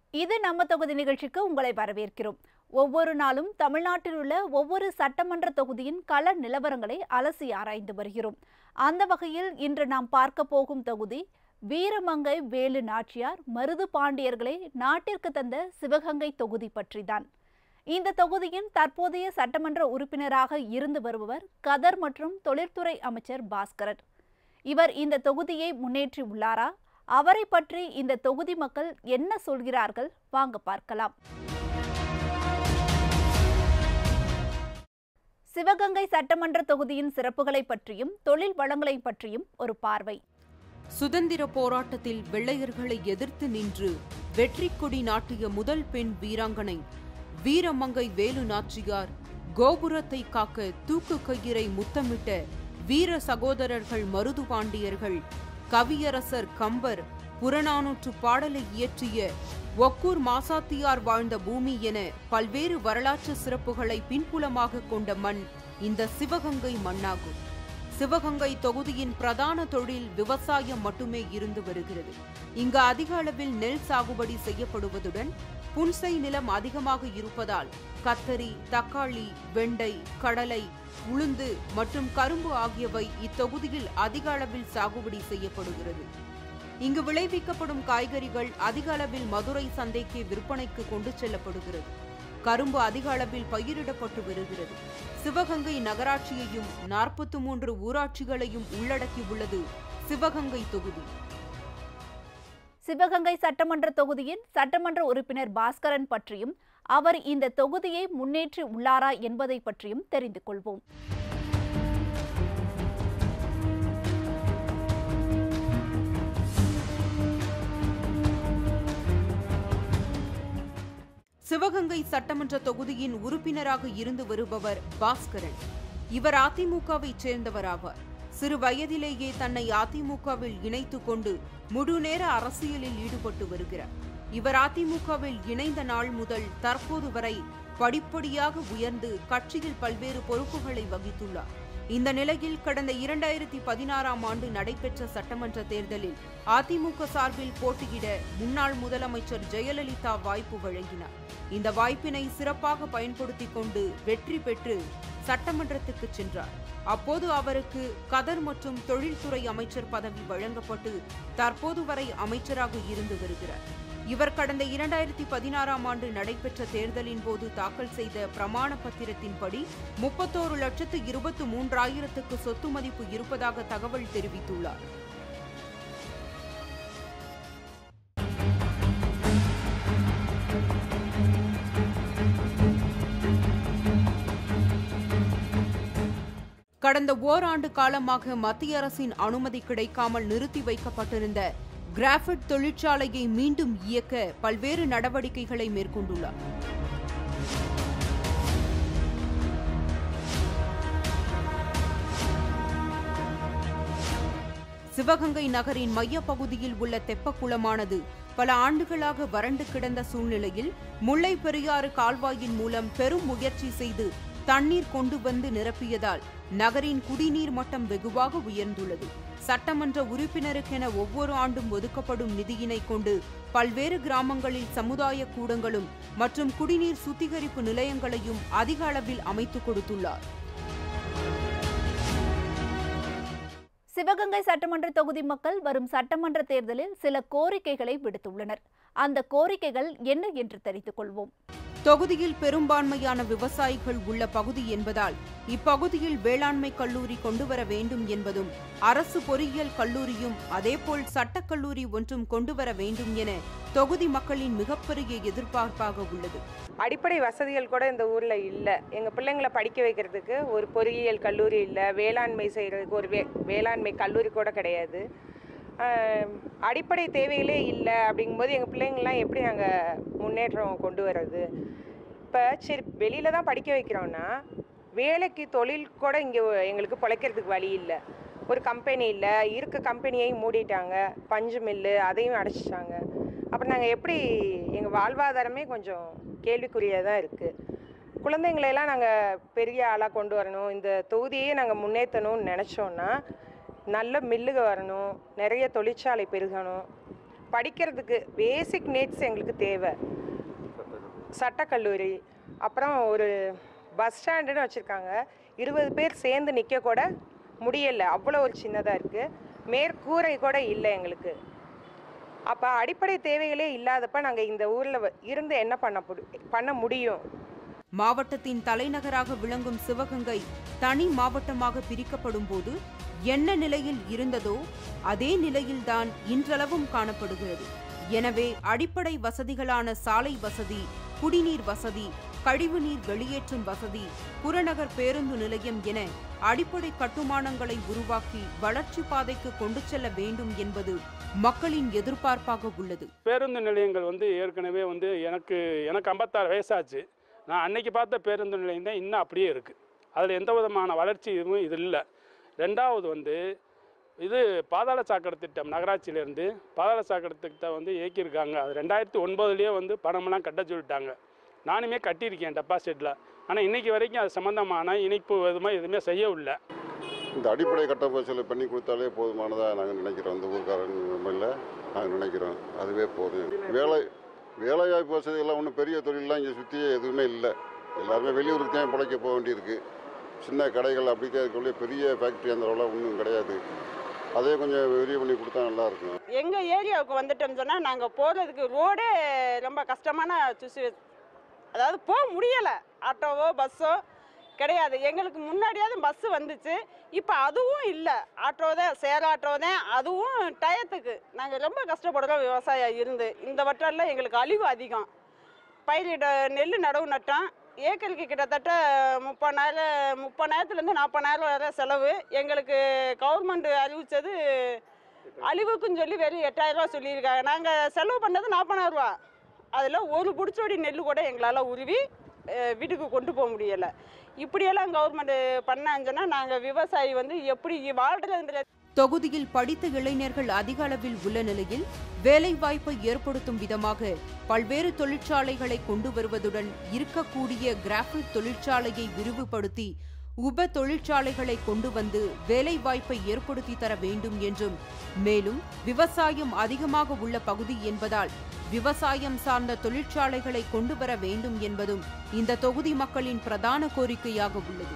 இது நம்ம தொகுதி நிகழ்ச்சிக்கு உங்களை வரவேற்கிறோம் ஒவ்வொரு நாளும் தமிழ்நாட்டில் உள்ள ஒவ்வொரு சட்டமன்ற தொகுதியின் கள நிலவரங்களை அலசி ஆராய்ந்து வருகிறோம் அந்த வகையில் இன்று நாம் பார்க்க போகும் தொகுதி வீரமங்கை வேலு நாச்சியார் மருது பாண்டியர்களை நாட்டிற்கு தந்த சிவகங்கை தொகுதி பற்றிதான் இந்த தொகுதியின் தற்போதைய சட்டமன்ற உறுப்பினராக இருந்து வருபவர் கதர் மற்றும் தொழில்துறை அமைச்சர் பாஸ்கரன் இவர் இந்த தொகுதியை முன்னேற்றி உள்ளாரா அவரை பற்றி இந்த தொகுதி மக்கள் என்ன சொல்கிறார்கள் வாங்க பார்க்கலாம் சிவகங்கை சட்டமன்ற தொகுதியின் சிறப்புகளை பற்றியும் தொழில் வளங்களை பற்றியும் ஒரு பார்வை சுதந்திர போராட்டத்தில் வெள்ளையர்களை எதிர்த்து நின்று வெற்றி கொடி நாட்டிய முதல் பெண் வீராங்கனை வீரமங்கை வேலு நாச்சியார் கோபுரத்தை காக்க தூக்கு கயிறை முத்தமிட்ட வீர சகோதரர்கள் மருது பாண்டியர்கள் கவியரசர் கம்பர் புறநானூற்று பாடலை இயற்றிய ஒக்கூர் மாசாத்தியார் வாழ்ந்த பூமி என பல்வேறு வரலாற்று சிறப்புகளை பின்புலமாக கொண்ட மண் இந்த சிவகங்கை மண்ணாகும் சிவகங்கை தொகுதியின் பிரதான தொழில் விவசாயம் மட்டுமே இருந்து வருகிறது இங்கு அதிக அளவில் நெல் சாகுபடி செய்யப்படுவதுடன் புன்சை நிலம் அதிகமாக இருப்பதால் கத்தரி தக்காளி வெண்டை கடலை உளுந்து மற்றும் கரும்பு ஆகியவை இத்தொகுதியில் அதிக அளவில் சாகுபடி செய்யப்படுகிறது இங்கு விளைவிக்கப்படும் காய்கறிகள் அதிக அளவில் மதுரை சந்தைக்கு விற்பனைக்கு கொண்டு செல்லப்படுகிறது கரும்பு அதிக அளவில் பயிரிடப்பட்டு வருகிறது சிவகங்கை நகராட்சியையும் நாற்பத்தி மூன்று ஊராட்சிகளையும் உள்ளடக்கியுள்ளது சிவகங்கை தொகுதி சிவகங்கை சட்டமன்ற தொகுதியின் சட்டமன்ற உறுப்பினர் பாஸ்கரன் பற்றியும் அவர் இந்த தொகுதியை முன்னேற்றி உள்ளாரா என்பதை பற்றியும் தெரிந்து கொள்வோம் சிவகங்கை சட்டமன்ற தொகுதியின் உறுப்பினராக இருந்து வருபவர் பாஸ்கரன் இவர் அதிமுகவைச் சேர்ந்தவராவார் சிறு வயதிலேயே தன்னை அதிமுகவில் இணைத்துக் கொண்டு முழுநேர அரசியலில் ஈடுபட்டு வருகிறார் இவர் அதிமுகவில் இணைந்த நாள் முதல் தற்போது வரை படிப்படியாக உயர்ந்து கட்சியில் பல்வேறு பொறுப்புகளை வகித்துள்ளார் இந்த நிலையில் கடந்த இரண்டாயிரத்தி பதினாறாம் ஆண்டு நடைபெற்ற சட்டமன்ற தேர்தலில் அதிமுக சார்பில் போட்டியிட முன்னாள் முதலமைச்சர் ஜெயலலிதா வாய்ப்பு வழங்கினார் இந்த வாய்ப்பினை சிறப்பாக பயன்படுத்திக் கொண்டு வெற்றி பெற்று சட்டமன்றத்துக்கு சென்றார் அப்போது அவருக்கு கதர் மற்றும் தொழில்துறை அமைச்சர் பதவி வழங்கப்பட்டு தற்போது வரை அமைச்சராக இருந்து வருகிறார் இவர் கடந்த இரண்டாயிரத்தி பதினாறாம் ஆண்டு நடைபெற்ற தேர்தலின் போது தாக்கல் செய்த பிரமாண பத்திரத்தின்படி முப்பத்தோரு லட்சத்து இருபத்து மூன்றாயிரத்துக்கு சொத்து மதிப்பு இருப்பதாக தகவல் தெரிவித்துள்ளார் கடந்த ஓராண்டு காலமாக மத்திய அரசின் அனுமதி கிடைக்காமல் நிறுத்தி வைக்கப்பட்டிருந்த கிராஃபைட் தொழிற்சாலையை மீண்டும் இயக்க பல்வேறு நடவடிக்கைகளை மேற்கொண்டுள்ளார் சிவகங்கை நகரின் மையப்பகுதியில் உள்ள தெப்பக்குளமானது பல ஆண்டுகளாக வறண்டு கிடந்த சூழ்நிலையில் முல்லை பெரியாறு கால்வாயின் மூலம் பெரும் முயற்சி செய்து தண்ணீர் கொண்டு வந்து நிரப்பியதால் நகரின் குடிநீர் மட்டம் வெகுவாக உயர்ந்துள்ளது சட்டமன்ற உறுப்பினருக்கென ஒவ்வொரு ஆண்டும் ஒதுக்கப்படும் நிதியினை கொண்டு பல்வேறு கிராமங்களில் சமுதாய கூடங்களும் மற்றும் குடிநீர் சுத்திகரிப்பு நிலையங்களையும் அதிக அளவில் அமைத்துக் கொடுத்துள்ளார் சிவகங்கை சட்டமன்ற தொகுதி மக்கள் வரும் சட்டமன்ற தேர்தலில் சில கோரிக்கைகளை விடுத்துள்ளனர் அந்த கோரிக்கைகள் என்ன என்று தெரிந்து கொள்வோம் தொகுதியில் பெரும்பான்மையான விவசாயிகள் உள்ள பகுதி என்பதால் இப்பகுதியில் வேளாண்மை கல்லூரி கொண்டுவர வேண்டும் என்பதும் அரசு பொறியியல் கல்லூரியும் அதேபோல் சட்டக்கல்லூரி ஒன்றும் கொண்டுவர வேண்டும் என தொகுதி மக்களின் மிகப்பெரிய எதிர்பார்ப்பாக உள்ளது அடிப்படை வசதிகள் கூட இந்த ஊரில் இல்லை எங்கள் பிள்ளைங்களை படிக்க வைக்கிறதுக்கு ஒரு பொறியியல் கல்லூரி இல்லை வேளாண்மை செய்கிறதுக்கு ஒரு வே வேளாண்மை கல்லூரி கூட கிடையாது ஆஹ் அடிப்படை தேவைகளே இல்லை அப்படிங்கும்போது எங்கள் பிள்ளைங்கள்லாம் எப்படி நாங்கள் முன்னேற்றம் கொண்டு வர்றது இப்போ சரி வெளியில் தான் படிக்க வைக்கிறோன்னா வேலைக்கு தொழில் கூட இங்கே எங்களுக்கு பிழைக்கிறதுக்கு வழி இல்லை ஒரு கம்பெனி இல்லை இருக்க கம்பெனியையும் மூடிட்டாங்க பஞ்சு மில்லு அதையும் அடைச்சிட்டாங்க அப்புறம் நாங்கள் எப்படி எங்கள் வாழ்வாதாரமே கொஞ்சம் கேள்விக்குறியாக தான் இருக்குது குழந்தைங்களையெல்லாம் நாங்கள் பெரிய ஆளாக கொண்டு வரணும் இந்த தொகுதியே நாங்கள் முன்னேற்றணும்னு நினச்சோன்னா நல்ல மில்லுக வரணும் நிறைய தொழிற்சாலை பெருகணும் படிக்கிறதுக்கு பேசிக் நீட்ஸ் எங்களுக்கு தேவை சட்டக்கல்லூரி அப்புறம் ஒரு பஸ் ஸ்டாண்டுன்னு வச்சுருக்காங்க இருபது பேர் சேர்ந்து நிற்க கூட முடியலை அவ்வளோ ஒரு சின்னதாக இருக்குது மேற்கூரை கூட இல்லை எங்களுக்கு அப்போ அடிப்படை தேவைகளே இல்லாதப்ப நாங்கள் இந்த ஊரில் இருந்து என்ன பண்ண புடி- பண்ண முடியும் மாவட்டத்தின் தலைநகராக விளங்கும் சிவகங்கை தனி மாவட்டமாக பிரிக்கப்படும் போது என்ன நிலையில் இருந்ததோ அதே நிலையில்தான் இன்றளவும் காணப்படுகிறது எனவே அடிப்படை வசதிகளான சாலை வசதி குடிநீர் வசதி கழிவுநீர் வெளியேற்றும் வசதி புறநகர் பேருந்து நிலையம் என அடிப்படை கட்டுமானங்களை உருவாக்கி வளர்ச்சி பாதைக்கு கொண்டு செல்ல வேண்டும் என்பது மக்களின் எதிர்பார்ப்பாக உள்ளது பேருந்து நிலையங்கள் வந்து ஏற்கனவே வந்து எனக்கு எனக்கு ஐம்பத்தாறு வயசாச்சு நான் அன்னைக்கு பார்த்த பேருந்து நிலையம் தான் இன்னும் அப்படியே இருக்குது அதில் எந்த விதமான வளர்ச்சி இதுவும் இது இல்லை ரெண்டாவது வந்து இது பாதாள சாக்கடை திட்டம் நகராட்சியிலேருந்து பாதாள சாக்கடை திட்டம் வந்து இயக்கியிருக்காங்க அது ரெண்டாயிரத்தி ஒன்பதுலேயே வந்து பணமெல்லாம் கட்ட சொல்லிட்டாங்க நானுமே கட்டியிருக்கேன் டெபாசிட்டில் ஆனால் இன்னைக்கு வரைக்கும் அது சம்மந்தமான இணைப்பு எதுவுமே எதுவுமே செய்யவில்லை இந்த அடிப்படை கட்டமைப்பு வசதி பண்ணி கொடுத்தாலே போதுமானதாக நாங்கள் நினைக்கிறோம் இந்த ஊர்க்காரங்களில் நாங்கள் நினைக்கிறோம் அதுவே போதும் வேலை வேலைவாய்ப்பு வசதிகள்லாம் ஒன்றும் பெரிய தொழிலெலாம் இங்கே சுற்றியே எதுவுமே இல்லை எல்லாருமே வெளியூருக்கு தான் பிழைக்க போக வேண்டியிருக்கு சின்ன கடைகள் அப்படிக்கே இருக்கக்கூடிய பெரிய ஃபேக்ட்ரி அந்த அளவுலாம் ஒன்றும் கிடையாது அதே கொஞ்சம் விரிவு பண்ணி கொடுத்தா நல்லாயிருக்கும் எங்கள் ஏரியாவுக்கு வந்துட்டோம்னு சொன்னால் நாங்கள் போகிறதுக்கு ரோடே ரொம்ப கஷ்டமான சுசி அதாவது போக முடியலை ஆட்டோவோ பஸ்ஸோ கிடையாது எங்களுக்கு முன்னாடியாவது பஸ்ஸு வந்துச்சு இப்போ அதுவும் இல்லை ஆட்டோ தான் சேர் ஆட்டோ தான் அதுவும் டயத்துக்கு நாங்கள் ரொம்ப கஷ்டப்படுறோம் விவசாயம் இருந்து இந்த வட்டாரில் எங்களுக்கு அழிவு அதிகம் பயிரிட நெல் நடவு நட்டோம் ஏக்கருக்கு கிட்டத்தட்ட முப்பதாயிரம் முப்பதாயிரத்துலேருந்து நாற்பதாயிரம் வரை செலவு எங்களுக்கு கவர்மெண்ட் அறிவித்தது அழிவுக்குன்னு சொல்லி வெறும் எட்டாயிரரூவா சொல்லியிருக்காங்க நாங்கள் செலவு பண்ணது நாற்பதாயிரரூவா அதில் ஒரு புடிச்சோடி நெல் கூட எங்களால் உருவி அஹ், வீட்டுக்கு கொண்டு போக முடியலை இப்படியெல்லாம் கவர்மெண்ட் பண்ணாங்கன்னா நாங்கள் விவசாயி வந்து எப்படி வாழ்றது தொகுதியில் படித்த இளைஞர்கள் அதிக அளவில் உள்ள நிலையில் வேலைவாய்ப்பை ஏற்படுத்தும் விதமாக பல்வேறு தொழிற்சாலைகளை கொண்டு வருவதுடன் இருக்கக்கூடிய கிராஃபைட் தொழிற்சாலையை விரிவுபடுத்தி உப தொழிற்சாலைகளை கொண்டு வந்து வேலைவாய்ப்பை ஏற்படுத்தி தர வேண்டும் என்றும் மேலும் விவசாயம் அதிகமாக உள்ள பகுதி என்பதால் விவசாயம் சார்ந்த தொழிற்சாலைகளை கொண்டு வர வேண்டும் என்பதும் இந்த தொகுதி மக்களின் பிரதான கோரிக்கையாக உள்ளது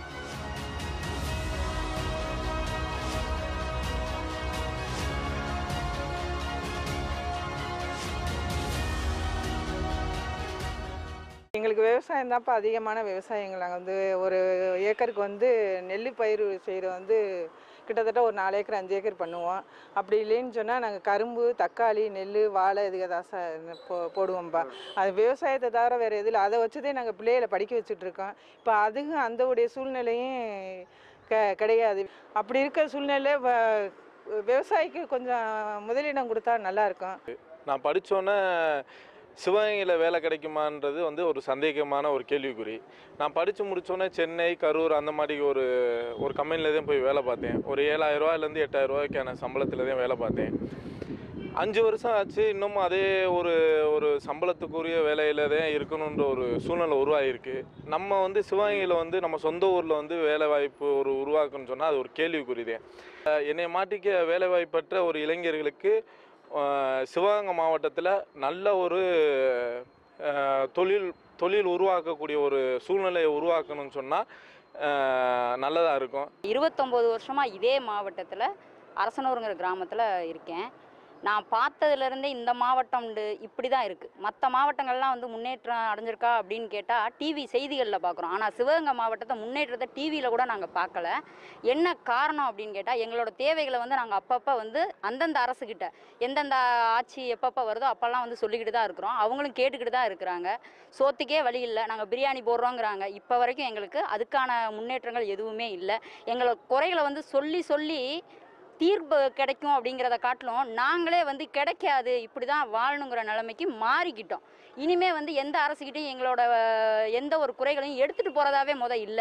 எங்களுக்கு விவசாயம் தான்ப்பா அதிகமான விவசாயங்கள் நாங்கள் வந்து ஒரு ஏக்கருக்கு வந்து நெல் பயிர் செய்கிற வந்து கிட்டத்தட்ட ஒரு நாலு ஏக்கர் அஞ்சு ஏக்கர் பண்ணுவோம் அப்படி இல்லைன்னு சொன்னால் நாங்கள் கரும்பு தக்காளி நெல் வாழை இதுக்கு தான் சார் போ போடுவோம்ப்பா அது விவசாயத்தை தவிர வேறு எதில் அதை வச்சுதே நாங்கள் பிள்ளைகளை படிக்க வச்சுட்டு இருக்கோம் இப்போ அதுக்கும் அந்த உடைய சூழ்நிலையும் க கிடையாது அப்படி இருக்க சூழ்நிலை வ- விவசாயிக்கு கொஞ்சம் முதலிடம் கொடுத்தா நல்லா இருக்கும் நான் படித்தோன்னே சிவகங்கையில் வேலை கிடைக்குமான்றது வந்து ஒரு சந்தேகமான ஒரு கேள்விக்குறி நான் படித்து முடித்தோன்னே சென்னை கரூர் அந்த மாதிரி ஒரு ஒரு கம்பெனியில் தான் போய் வேலை பார்த்தேன் ஒரு ஏழாயிரரூவாலேருந்து எட்டாயிரரூவாய்க்கான சம்பளத்தில் தான் வேலை பார்த்தேன் அஞ்சு வருஷம் ஆச்சு இன்னமும் அதே ஒரு ஒரு சம்பளத்துக்குரிய வேலையில் தான் இருக்கணுன்ற ஒரு சூழ்நிலை உருவாகிருக்கு நம்ம வந்து சிவகங்கையில் வந்து நம்ம சொந்த ஊரில் வந்து வேலை வாய்ப்பு ஒரு உருவாக்கணும்னு சொன்னால் அது ஒரு கேள்விக்குறி தான் அஹ் என்னை மாட்டிக்க வேலை வாய்ப்பற்ற ஒரு இளைஞர்களுக்கு அஹ் சிவகங்கை மாவட்டத்தில் நல்ல ஒரு அஹ், தொழில் தொழில் உருவாக்கக்கூடிய ஒரு சூழ்நிலையை உருவாக்கணும்னு சொன்னால் நல்லதாக இருக்கும் இருபத்தொம்போது வருஷமாக இதே மாவட்டத்தில் அரசனூருங்கிற கிராமத்தில் இருக்கேன் நான் பார்த்ததுலேருந்தே இந்த மாவட்டம் உண்டு இப்படி தான் இருக்குது மற்ற மாவட்டங்கள்லாம் வந்து முன்னேற்றம் அடைஞ்சிருக்கா அப்படின்னு கேட்டால் டிவி செய்திகளில் பார்க்குறோம் ஆனால் சிவகங்கை மாவட்டத்தை முன்னேற்றத்தை டிவியில் கூட நாங்கள் பார்க்கல என்ன காரணம் அப்படின்னு கேட்டால் எங்களோட தேவைகளை வந்து நாங்கள் அப்பப்போ வந்து அந்தந்த அரசுக்கிட்ட எந்தெந்த ஆட்சி எப்பப்போ வருதோ அப்போல்லாம் வந்து சொல்லிக்கிட்டு தான் இருக்கிறோம் அவங்களும் கேட்டுக்கிட்டு தான் இருக்கிறாங்க சோத்துக்கே வழி இல்லை நாங்கள் பிரியாணி போடுறோங்கிறாங்க இப்போ வரைக்கும் எங்களுக்கு அதுக்கான முன்னேற்றங்கள் எதுவுமே இல்லை எங்களோட குறைகளை வந்து சொல்லி சொல்லி தீர்ப்பு கிடைக்கும் அப்படிங்கிறத காட்டிலும் நாங்களே வந்து கிடைக்காது இப்படி தான் வாழணுங்கிற நிலைமைக்கு மாறிக்கிட்டோம் இனிமே வந்து எந்த அரசுக்கிட்டையும் எங்களோட அஹ், எந்த ஒரு குறைகளையும் எடுத்துகிட்டு போகிறதாவே முத இல்லை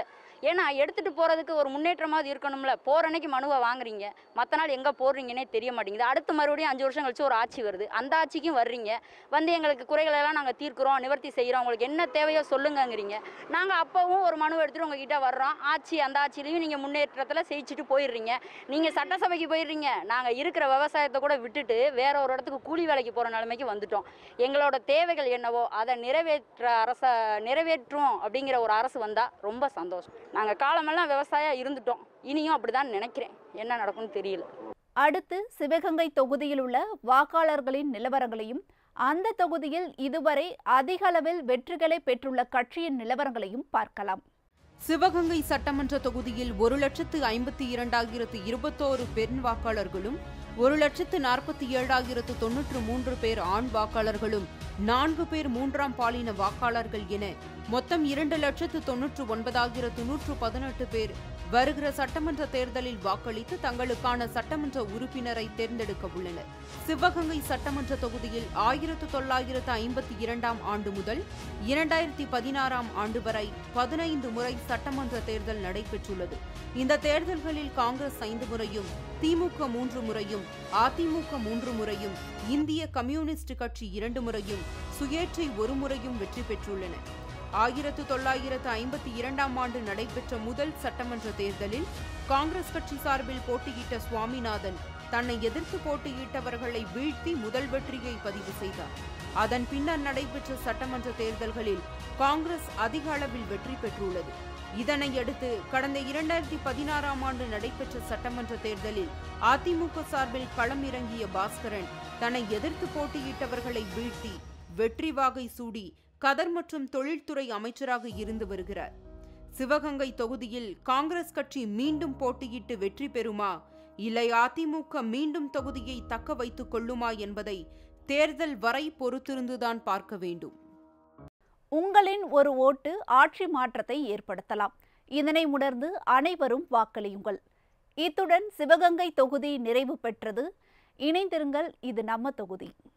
ஏன்னா எடுத்துகிட்டு போகிறதுக்கு ஒரு முன்னேற்றமாவது இருக்கணும்ல போகிற அன்னைக்கு மனுவை வாங்குறீங்க மற்ற நாள் எங்கே போடுறீங்கன்னே தெரிய மாட்டேங்குது அடுத்து மறுபடியும் அஞ்சு வருஷம் கழிச்சு ஒரு ஆட்சி வருது அந்த ஆட்சிக்கும் வர்றீங்க வந்து எங்களுக்கு குறைகளெல்லாம் நாங்கள் தீர்க்கிறோம் நிவர்த்தி செய்கிறோம் உங்களுக்கு என்ன தேவையோ சொல்லுங்கங்கிறீங்க நாங்கள் அப்போவும் ஒரு மனு எடுத்துகிட்டு உங்ககிட்ட வர்றோம் ஆட்சி அந்த ஆட்சியிலையும் நீங்கள் முன்னேற்றத்தில் ஜெயிச்சுட்டு போயிடுறீங்க நீங்கள் சட்டசபைக்கு போயிடுறீங்க நாங்கள் இருக்கிற விவசாயத்தை கூட விட்டுட்டு வேற ஒரு இடத்துக்கு கூலி வேலைக்கு போகிற நிலைமைக்கு வந்துட்டோம் எங்களோட தேவைகள் என்னவோ அதை நிறைவேற்ற அரச நிறைவேற்றும் அப்படிங்கிற ஒரு அரசு வந்தால் ரொம்ப சந்தோஷம் நாங்கள் காலமெல்லாம் விவசாயம் இருந்துட்டோம் இனியும் அப்படி தான் நினைக்கிறேன் என்ன நடக்கும்னு தெரியல அடுத்து சிவகங்கை தொகுதியில் உள்ள வாக்காளர்களின் நிலவரங்களையும் அந்த தொகுதியில் இதுவரை அதிக அளவில் வெற்றிகளை பெற்றுள்ள கட்சியின் நிலவரங்களையும் பார்க்கலாம் சிவகங்கை சட்டமன்ற தொகுதியில் ஒரு லட்சத்து ஐம்பத்தி இரண்டாயிரத்து இருபத்தோரு பெண் வாக்காளர்களும் ஒரு லட்சத்து நாற்பத்தி ஏழாயிரத்து தொன்னூற்று மூன்று பேர் ஆண் வாக்காளர்களும் நான்கு பேர் மூன்றாம் பாலின வாக்காளர்கள் என மொத்தம் இரண்டு லட்சத்து தொன்னூற்று ஒன்பதாயிரத்து நூற்று பதினெட்டு பேர் வருகிற சட்டமன்ற தேர்தலில் வாக்களித்து தங்களுக்கான சட்டமன்ற உறுப்பினரை தேர்ந்தெடுக்க உள்ளனர் சிவகங்கை சட்டமன்ற தொகுதியில் ஆயிரத்து தொள்ளாயிரத்து ஐம்பத்தி இரண்டாம் ஆண்டு முதல் இரண்டாயிரத்தி பதினாறாம் ஆண்டு வரை பதினைந்து முறை சட்டமன்ற தேர்தல் நடைபெற்றுள்ளது இந்த தேர்தல்களில் காங்கிரஸ் ஐந்து முறையும் திமுக மூன்று முறையும் அதிமுக மூன்று முறையும் இந்திய கம்யூனிஸ்ட் கட்சி இரண்டு முறையும் சுயேட்சை ஒரு முறையும் வெற்றி பெற்றுள்ளன ஆயிரத்து தொள்ளாயிரத்து ஐம்பத்தி இரண்டாம் ஆண்டு நடைபெற்ற முதல் சட்டமன்ற தேர்தலில் காங்கிரஸ் கட்சி சார்பில் போட்டியிட்ட சுவாமிநாதன் தன்னை எதிர்த்து போட்டியிட்டவர்களை வீழ்த்தி முதல் வெற்றியை பதிவு செய்தார் அதன் பின்னர் நடைபெற்ற சட்டமன்ற தேர்தல்களில் காங்கிரஸ் அதிக அளவில் வெற்றி பெற்றுள்ளது இதனையடுத்து கடந்த இரண்டாயிரத்தி பதினாறாம் ஆண்டு நடைபெற்ற சட்டமன்ற தேர்தலில் அதிமுக சார்பில் களம் இறங்கிய பாஸ்கரன் தன்னை எதிர்த்து போட்டியிட்டவர்களை வீழ்த்தி வெற்றி வாகை சூடி கதர் மற்றும் தொழில்துறை அமைச்சராக இருந்து வருகிறார் சிவகங்கை தொகுதியில் காங்கிரஸ் கட்சி மீண்டும் போட்டியிட்டு வெற்றி பெறுமா இல்லை அதிமுக மீண்டும் தொகுதியை தக்க வைத்துக் கொள்ளுமா என்பதை தேர்தல் வரை பொறுத்திருந்துதான் பார்க்க வேண்டும் உங்களின் ஒரு ஓட்டு ஆட்சி மாற்றத்தை ஏற்படுத்தலாம் இதனை உணர்ந்து அனைவரும் வாக்களியுங்கள் இத்துடன் சிவகங்கை தொகுதி நிறைவு பெற்றது இணைந்திருங்கள் இது நம்ம தொகுதி